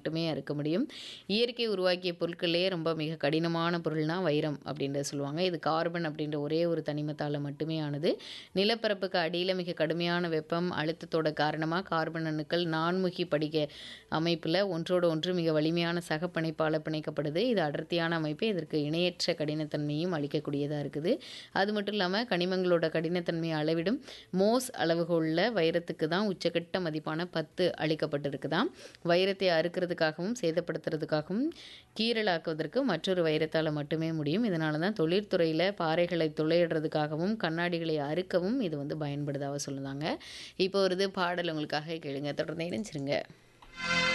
மட்டுமே அறுக்க முடியும் இயற்கை உருவாக்கிய பொருட்களே ரொம்ப மிக கடினமான பொருள்னா வைரம் அப்படின்றத சொல்லுவாங்க இது கார்பன் அப்படின்ற ஒரே ஒரு தனிமத்தால் மட்டுமே ஆனது நிலப்பரப்புக்கு அடியில் மிக கடுமையான வெப்பம் அழுத்தத்தோட காரணமாக கார்பன் அணுக்கள் நான்முகி படிக அமைப்பில் ஒன்றோடு ஒன்று மிக வலிமையான சக பிணைப்பால் பிணைக்கப்படுது இது அடர்த்தியான அமைப்பு இதற்கு இணையற்ற கடினத்தன்மையும் அளிக்கக்கூடியதாக இருக்குது அது மட்டும் இல்லாமல் கனிமங்களோட கடினத்தன்மையை அளவிடும் மோஸ் அளவுகோலில் வைரத்துக்கு தான் உச்சக்கட்ட மதிப்பான பத்து அளிக்கப்பட்டிருக்குதாம் வைரத்தை அறுக்கிறதுக்காகவும் சேதப்படுத்துறதுக்காகவும் கீறலாக்குவதற்கு மற்றொரு வைரத்தால் மட்டுமே முடியும் இதனால தான் தொழிற்துறையில் பாறைகளை துளையிடுறதுக்காகவும் கண்ணாடிகளை அறுக்கவும் இது வந்து பயன்படுதாக சொல்லுதாங்க இப்போ ஒரு இது பாடல் உங்களுக்காக கேளுங்க தொடர்ந்து இணைஞ்சிருங்க